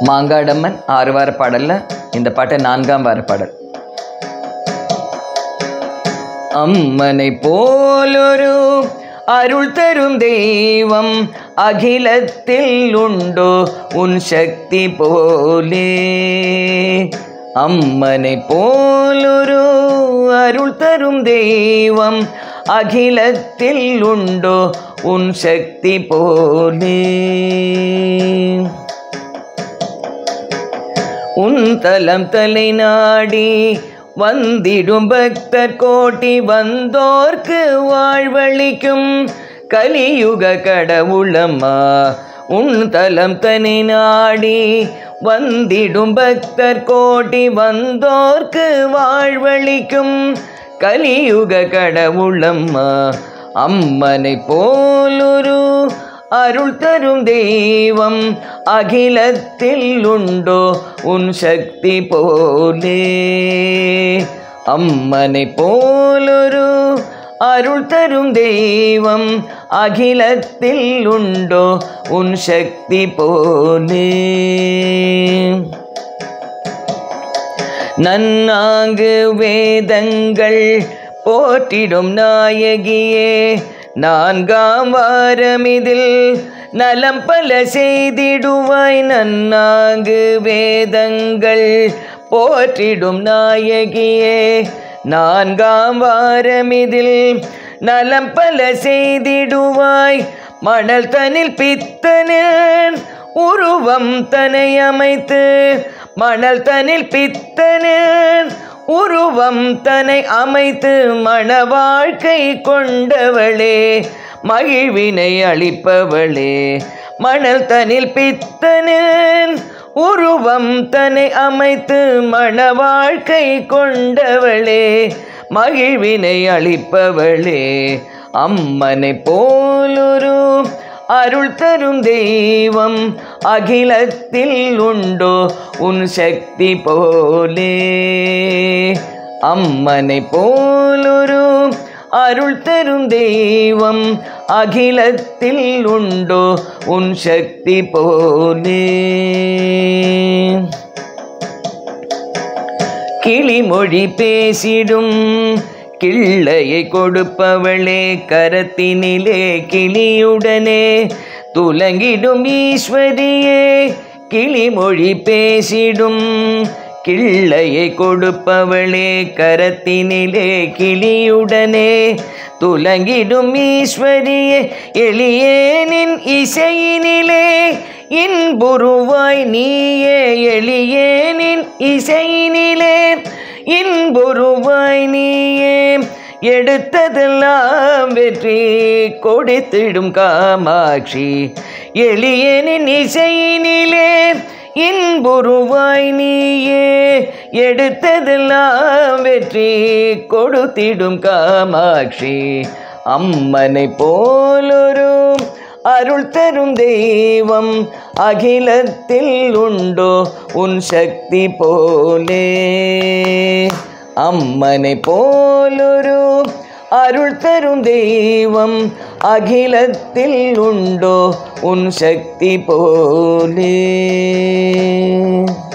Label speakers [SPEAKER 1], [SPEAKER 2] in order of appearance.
[SPEAKER 1] மாங்காடம்மன் ஆறு வார பாடல்ல இந்த பாட்டு நான்காம் வார பாடல் அம்மனை போலொரு அருள் தரும் தெய்வம் அகிலத்தில் உண்டோ உன் சக்தி போலே அம்மனை போலொரு அருள் தரும் தெய்வம் அகிலத்தில் உண்டோ உன் சக்தி போலே உன் தலம் தலை நாடி வந்திடும் பக்தர் கோட்டி வந்தோர்க்கு வாழ்வழிக்கும் கலியுக கடவுளம்மா உன் தலம் தனி நாடி வந்திடும் பக்தர் கோட்டி வந்தோர்க்கு வாழ்வழிக்கும் கலியுக கடவுளம்மா அம்மனை போலொரு அருள் தரும் தெய்வம் அகிலத்தில் உண்டோ உன் சக்தி போலே அம்மனை போலொரு அருள் தரும் தெய்வம் அகிலத்தில் உண்டோ உன் சக்தி போலே நன்னாங்கு வேதங்கள் போற்றிடும் நாயகியே நான்காம் வாரமிதில் நலம் பல செய்திடுவாய் நன்னாங்கு வேதங்கள் போற்றிடும் நாயகியே நான்காம் வாரமிதில் நலம் பல செய்திடுவாய் மணல் தனில் பித்தனில் உருவம் தனை அமைத்து மணல் தனில் பித்தனில் உருவம் தனை அமைத்து மண வாழ்க்கை கொண்டவளே மகிழ்வினை அளிப்பவளே மணல் தனில் பித்தனில் உருவம் தனை அமைத்து மண வாழ்க்கை கொண்டவளே மகிழ்வினை அளிப்பவளே அம்மனை போலொரு அருள் தரும் தெய்வம் அகிலத்தில் உண்டோ உன் சக்தி போலே அம்மனை போலொரு அருள் தரும் தெய்வம் அகிலத்தில் உண்டோ உன் சக்தி போலே கிளிமொழி பேசிடும் கிள்ளையை கொடுப்பவளே கரத்தினிலே கிளியுடனே துலங்கிடும் ஈஸ்வரியே கிளிமொழி பேசிடும் கிள்ளையை கொடுப்பவளே கரத்தினிலே கிளியுடனே துலங்கிடும் ஈஸ்வரியே எளியேனின் இசையினிலே இன்புருவாய் நீயே எளியேனின் இசையினிலே இன்புருவாய் நீயே எடுத்ததெல்லாம் வெற்றி கொடுத்திடும் காமாட்சி எளியனின் இசையினிலே இன்புருவாய் நீயே எடுத்ததெல்லாம் வெற்றி கொடுத்திடும் காமாட்சி அம்மனை போலொரு அருள் தரும் தெய்வம் அகிலத்தில் உண்டோ உன் சக்தி போலே அம்மனை போலொரு அருள் தரும் தெய்வம் அகிலத்தில் உண்டோ உன் சக்தி போலே